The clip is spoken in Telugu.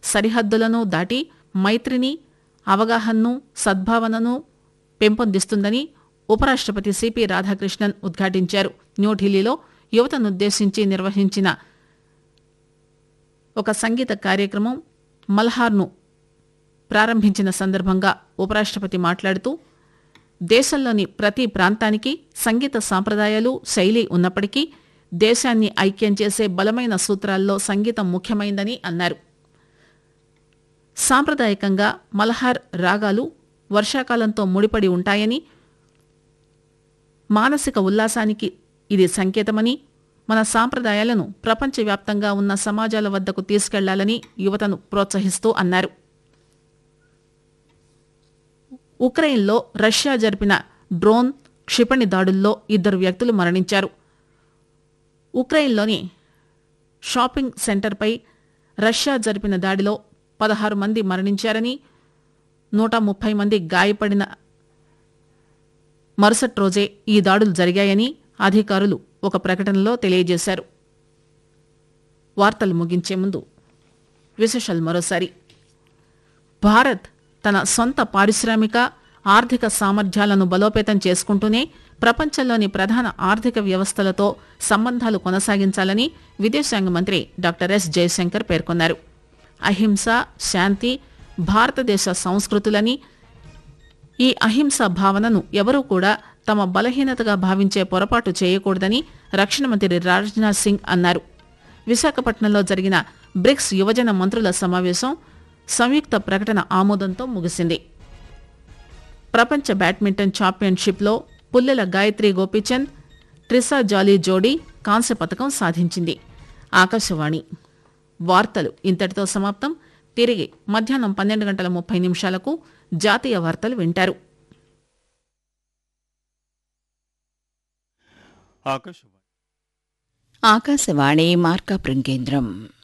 సరిహద్దులను దాటి మైత్రిని అవగాహనను సద్భావనను పెంపొందిస్తుందని ఉపరాష్ట్రపతి సిపి రాధాకృష్ణన్ ఉద్ఘాటించారు న్యూఢిల్లీలో యువతనుద్దేశించి నిర్వహించిన ఒక సంగీత కార్యక్రమం మల్హార్ను ప్రారంభించిన సందర్భంగా ఉపరాష్ట్రపతి మాట్లాడుతూ దేశంలోని ప్రతి ప్రాంతానికి సంగీత సాంప్రదాయాలు శైలి ఉన్నప్పటికీ దేశాన్ని ఐక్యం చేసే బలమైన సూత్రాల్లో సంగీతం ముఖ్యమైందని అన్నారు సాంప్రదాయకంగా మల్హార్ రాగాలు వర్షాకాలంతో ముడిపడి ఉంటాయని మానసిక ఉల్లాసానికి ఇది సంకేతమని మన సాంప్రదాయాలను ప్రపంచవ్యాప్తంగా ఉన్న సమాజాల వద్దకు తీసుకెళ్లాలని యువతను ప్రోత్సహిస్తూ అన్నారు ఉక్రెయిన్లో రష్యా జరిపిన డ్రోన్ క్షిపణి దాడుల్లో ఇద్దరు వ్యక్తులు మరణించారు ఉక్రెయిన్లోని షాపింగ్ సెంటర్పై రష్యా జరిపిన దాడిలో పదహారు మంది మరణించారని నూట ముప్పై మంది గాయపడిన మరుసటి రోజే ఈ దాడులు జరిగాయని అధికారులు ఒక ప్రకటనలో తెలియజేశారు వార్తలు ముగించే ముందు విశేషాలు మరోసారి భారత్ తన సొంత పారిశ్రామిక ఆర్థిక సామర్థ్యాలను బలోపేతం చేసుకుంటూనే ప్రపంచంలోని ప్రధాన ఆర్థిక వ్యవస్థలతో సంబంధాలు కొనసాగించాలని విదేశాంగ మంత్రి డాక్టర్ ఎస్ జయశంకర్ పేర్కొన్నారు అహింస శాంతి భారతదేశ సంస్కృతులని ఈ అహింస భావనను ఎవరూ కూడా తమ బలహీనతగా భావించే పొరపాటు చేయకూడదని రక్షణ మంత్రి రాజ్నాథ్ సింగ్ అన్నారు విశాఖపట్నంలో జరిగిన బ్రిక్స్ యువజన మంత్రుల సమావేశం సంయుక్త ప్రకటన ఆమోదంతో ముగిసింది ప్రపంచ బ్యాడ్మింటన్ ఛాంపియన్షిప్లో పుల్లెల గాయత్రి గోపీచంద్ ట్రిసా జాలీ జోడీ కాంస్య పథకం సాధించింది ఆకాశవాణి వార్తలు ఇంతటితో సమాప్తం తిరిగి మధ్యాహ్నం పన్నెండు గంటల ముప్పై నిమిషాలకు జాతీయ వార్తలు వింటారు ఆకాశవాణి ఆకాశవాణి మార్కాపురం కేంద్రం